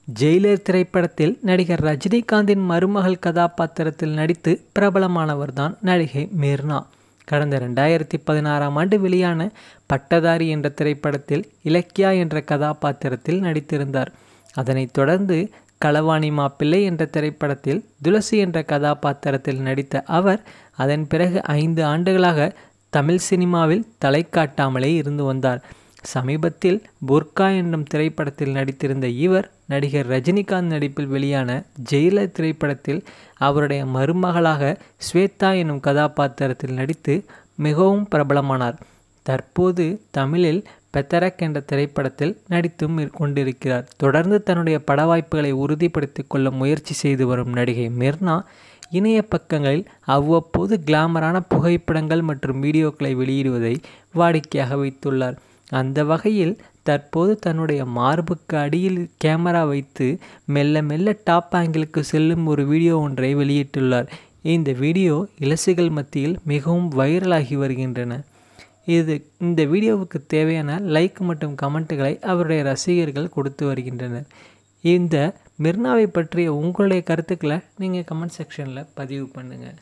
Jailer திரைப்படத்தில் நடிகர் ரஜினிகாந்தின் மருமகள் கதாபாத்திரத்தில் நடித்து பிரபலமானவர்தான் நடிகை மீர்னா கடந்த ரெண்டாயிரத்தி பதினாறாம் ஆண்டு வெளியான பட்டதாரி என்ற திரைப்படத்தில் இலக்கியா என்ற கதாபாத்திரத்தில் நடித்திருந்தார் அதனைத் தொடர்ந்து களவாணி மாப்பிள்ளை என்ற திரைப்படத்தில் துளசி என்ற கதாபாத்திரத்தில் நடித்த அவர் அதன் பிறகு ஐந்து ஆண்டுகளாக தமிழ் சினிமாவில் தலை காட்டாமலே இருந்து வந்தார் சமீபத்தில் புர்கா என்னும் திரைப்படத்தில் நடித்திருந்த இவர் நடிகர் ரஜினிகாந்த் நடிப்பில் வெளியான ஜெயிலர் திரைப்படத்தில் அவருடைய மருமகளாக ஸ்வேதா என்னும் கதாபாத்திரத்தில் நடித்து மிகவும் பிரபலமானார் தற்போது தமிழில் பெத்தரக் என்ற திரைப்படத்தில் நடித்தும் கொண்டிருக்கிறார் தொடர்ந்து தன்னுடைய பட வாய்ப்புகளை உறுதிப்படுத்திக் கொள்ள முயற்சி செய்து வரும் நடிகை மிர்னா இணைய பக்கங்களில் அவ்வப்போது கிளாமரான புகைப்படங்கள் மற்றும் வீடியோக்களை வெளியிடுவதை வாடிக்கையாக வைத்துள்ளார் அந்த வகையில் தற்போது தன்னுடைய மார்புக்கு அடியில் கேமரா வைத்து மெல்ல மெல்ல டாப் ஆங்கிளுக்கு செல்லும் ஒரு வீடியோ ஒன்றை வெளியிட்டுள்ளார் இந்த வீடியோ இலசுகள் மத்தியில் மிகவும் வைரலாகி வருகின்றன இது இந்த வீடியோவுக்கு தேவையான லைக் மற்றும் கமெண்ட்டுகளை அவருடைய ரசிகர்கள் கொடுத்து வருகின்றனர் இந்த மிர்னாவை பற்றிய உங்களுடைய கருத்துக்களை நீங்கள் கமெண்ட் செக்ஷனில் பதிவு பண்ணுங்கள்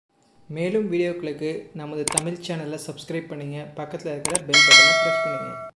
மேலும் வீடியோக்களுக்கு நமது தமிழ் சேனலை சப்ஸ்கிரைப் பண்ணுங்கள் பக்கத்தில் இருக்கிற பெல் பட்டனை ப்ரெஸ் பண்ணுங்கள்